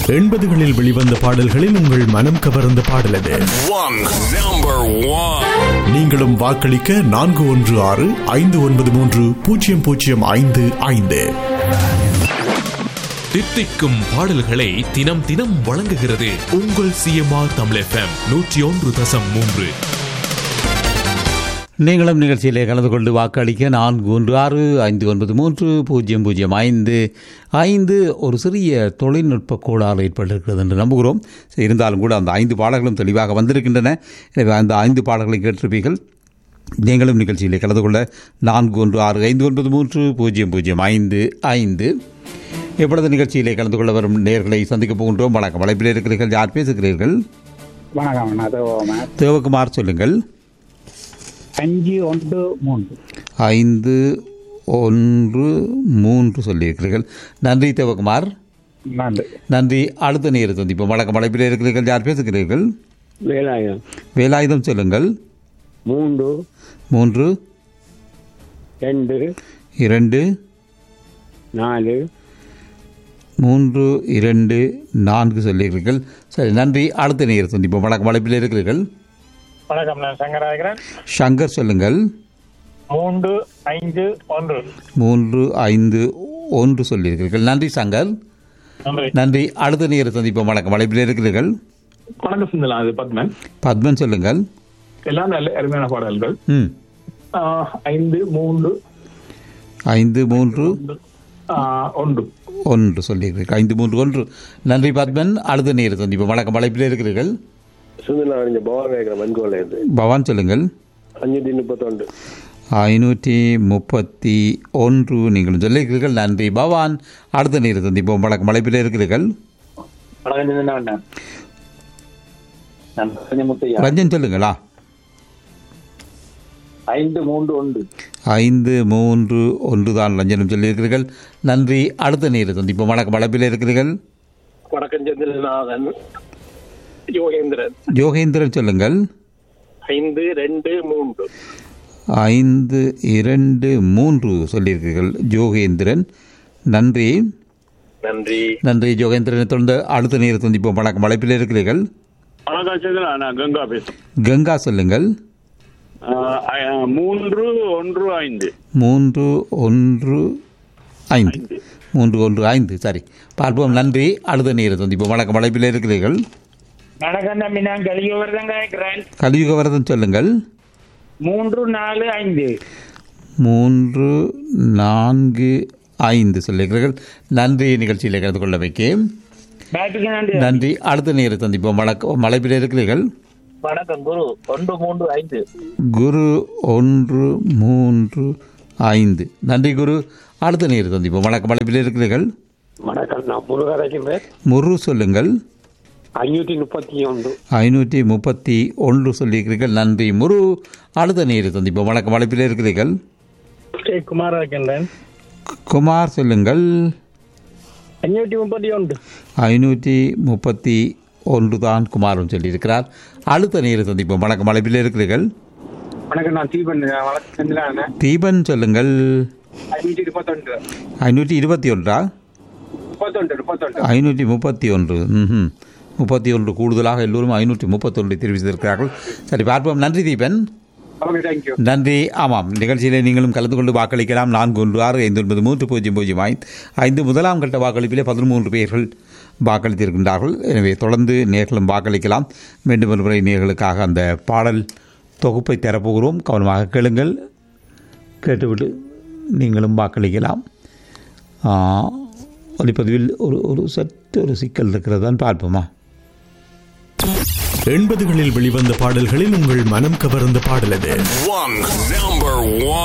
எண்பதுகளில் வெளிவந்த பாடல்களில் உங்கள் மனம் கவர்ந்த பாடல் அது One, number one. நீங்களும் வாக்களிக்க நான்கு ஒன்று ஆறு ஐந்து ஒன்பது மூன்று பூஜ்ஜியம் பூஜ்ஜியம் ஐந்து ஐந்து தித்திக்கும் பாடல்களை தினம் தினம் வழங்குகிறது உங்கள் சிஎம்ஆர் தமிழ் எஃப்எம் நூற்றி ஒன்று தசம் மூன்று நீங்களும் நிகழ்ச்சியிலே கலந்து கொண்டு வாக்களிக்க நான்கு ஒன்று ஆறு ஐந்து ஒன்பது மூன்று பூஜ்ஜியம் பூஜ்ஜியம் ஐந்து ஐந்து ஒரு சிறிய தொழில்நுட்ப கோளாறு ஏற்பட்டிருக்கிறது என்று நம்புகிறோம் சரி, இருந்தாலும் கூட அந்த ஐந்து பாடல்களும் தெளிவாக வந்திருக்கின்றன எனவே அந்த ஐந்து பாடல்களை கேட்டிருப்பீர்கள் நீங்களும் நிகழ்ச்சியிலே கலந்து கொள்ள நான்கு ஒன்று ஆறு ஐந்து ஒன்பது மூன்று பூஜ்ஜியம் பூஜ்ஜியம் ஐந்து ஐந்து எப்பொழுது நிகழ்ச்சியிலே கலந்து கொள்ள வரும் நேர்களை சந்திக்கப் போகின்றோம் வணக்கம் வலைப்பில் இருக்கிறீர்கள் யார் பேசுகிறீர்கள் வணக்கம் அது தேவகுமார் சொல்லுங்கள் அஞ்சு ஒன்று மூன்று ஐந்து ஒன்று மூன்று சொல்லியிருக்கிறீர்கள் நன்றி தேவகுமார் நன்றி நன்றி அடுத்த நேர சந்திப்போம் வழக்கம் அழைப்பில் இருக்கிறீர்கள் யார் பேசுகிறீர்கள் வேலாயுதம் வேலாயுதம் சொல்லுங்கள் மூன்று மூன்று ரெண்டு இரண்டு நாலு மூன்று இரண்டு நான்கு சொல்லியிருக்கிறீர்கள் சரி நன்றி அடுத்த நேர சந்திப்போம் வழக்கம் அழைப்பில் இருக்கிறீர்கள் வணக்கம் நான் சங்கராகிறேன் சங்கர் சொல்லுங்கள் மூன்று ஐந்து ஒன்று மூன்று ஐந்து ஒன்று சொல்லியிருக்கிறீர்கள் நன்றி சங்கர் நன்றி நன்றி அடுத்த நேர சந்திப்போம் வழக்கம் அழைப்பில் இருக்கிறீர்கள் வணக்கம் சிந்தலா அது பத்மன் பத்மன் சொல்லுங்கள் எல்லாம் நல்ல அருமையான பாடல்கள் ம் ஆஹ், ஐந்து மூன்று ஐந்து மூன்று ஆஹ், ஒன்று ஒன்று சொல்லியிருக்கிறீர்கள் ஐந்து மூன்று ஒன்று நன்றி பத்மன் அடுத்த நேர சந்திப்போம் வணக்கம் அழைப்பில் இருக்கிறீர்கள் சுந்தரா அறிஞ்ச பவன் கேட்குற மண்கோல இருந்து பவான் சொல்லுங்கள் அஞ்சூற்றி முப்பத்தொன்று ஐநூற்றி முப்பத்தி ஒன்று நீங்களும் சொல்லியிருக்கிறீர்கள் நன்றி பவான் அடுத்த நேர சந்திப்போம் வணக்கம் அழைப்பில் இருக்கிறீர்கள் வணக்கம் சிந்தனா நான் முத்தையா ரஞ்சன் சொல்லுங்களா ஐந்து மூன்று ஒன்று ஐந்து மூன்று ஒன்று தான் ரஞ்சனும் சொல்லியிருக்கிறீர்கள் நன்றி அடுத்த நேர சந்திப்போம் வணக்கம் அழைப்பில் இருக்கிறீர்கள் வணக்கம் சந்திரநாதன் யோகேந்திரன் யோகேந்திரன் சொல்லுங்கள் ஐந்து ரெண்டு மூன்று ஐந்து இரண்டு மூன்று சொல்லியிருக்கிறீர்கள் யோகேந்திரன் நன்றி நன்றி நன்றி யோகேந்திரனை தொடர்ந்து அடுத்த நேர சந்திப்போம் வணக்கம் அழைப்பில் இருக்கிறீர்கள் வணக்கம் சந்திரா நான் கங்கா பேசுறேன் கங்கா சொல்லுங்கள் ஆஹ், ஆஹ், மூன்று ஒன்று ஐந்து மூன்று ஒன்று ஐந்து மூன்று ஒன்று ஐந்து சரி பார்ப்போம் நன்றி அடுத்த நேர சந்திப்போம் வணக்கம் அழைப்பில் இருக்கிறீர்கள் வணக்கம் தம்பி நான் கலியோவர்தான் கேட்கிறேன் கலியுகவரதன் சொல்லுங்கள் மூன்று நாலு ஐந்து மூன்று நான்கு ஐந்து சொல்லியிருக்கிறீர்கள் நன்றி நிகழ்ச்சியில் கலந்து கொள்ள வைக்கேன் பேட்டுக்கு நன்றி நன்றி அடுத்த நேர சந்திப்போம் வணக்கம் மலைப்பில் இருக்கிறீர்கள் வணக்கம் குரு ஒன்று மூன்று ஐந்து குரு ஒன்று மூன்று ஐந்து நன்றி குரு அடுத்த நேர சந்திப்போம் வணக்கம் மலைப்பில் இருக்கிறீர்கள் வணக்கம் நான் முருகராஜன் பேர் முரு சொல்லுங்கள் அஞ்சூற்றி முப்பத்தி ஒன்று ஐநூற்றி முப்பத்தி ஒன்று சொல்லியிருக்கிறீர்கள் நன்றி முரு அடுத்த நேர சந்திப்போம் வணக்கம் மலைப்பில் இருக்கிறீர்கள் குமார் இருக்கின்றேன் குமார் சொல்லுங்கள் அஞ்சூற்றி முப்பத்தி ஒன்று ஐநூற்றி முப்பத்தி ஒன்று தான் குமாரும் சொல்லியிருக்கிறார் அடுத்த நேர சந்திப்போம் வணக்கம் மலைப்பில் இருக்கிறீர்கள் வணக்கம் நான் தீபன் வணக்கம் செந்திலான தீபன் சொல்லுங்கள் ஐநூற்றி முப்பத்தொன்று ஐநூற்றி இருபத்தி ஒன்றா முப்பத்தொன்று முப்பத்தொன்று ஐநூற்றி முப்பத்தி ஒன்று ம் முப்பத்தி ஒன்று கூடுதலாக எல்லோரும் ஐநூற்றி முப்பத்தொன்று தெரிவித்திருக்கிறார்கள் சரி பார்ப்போம் நன்றி தீபன் ஓகே தேங்க்யூ நன்றி ஆமாம் நிகழ்ச்சியிலே நீங்களும் கலந்து கொண்டு வாக்களிக்கலாம் நான்கு ஒன்று ஆறு ஐந்து ஒன்பது மூன்று பூஜ்ஜியம் பூஜ்ஜியம் ஐந்து ஐந்து முதலாம் கட்ட வாக்களிப்பிலே பதிமூன்று பேர்கள் வாக்களித்திருக்கின்றார்கள் எனவே தொடர்ந்து நேர்களும் வாக்களிக்கலாம் மீண்டும் ஒரு முறை நேர்களுக்காக அந்த பாடல் தொகுப்பை தரப்போகிறோம் கவனமாக கேளுங்கள் கேட்டுவிட்டு நீங்களும் வாக்களிக்கலாம் ஆ, ஒலிப்பதிவில் ஒரு ஒரு சற்று ஒரு சிக்கல் இருக்கிறதான் பார்ப்போமா எண்பதுகளில் வெளிவந்த பாடல்களில் உங்கள் மனம் கவர்ந்த பாடல் அது One, number one.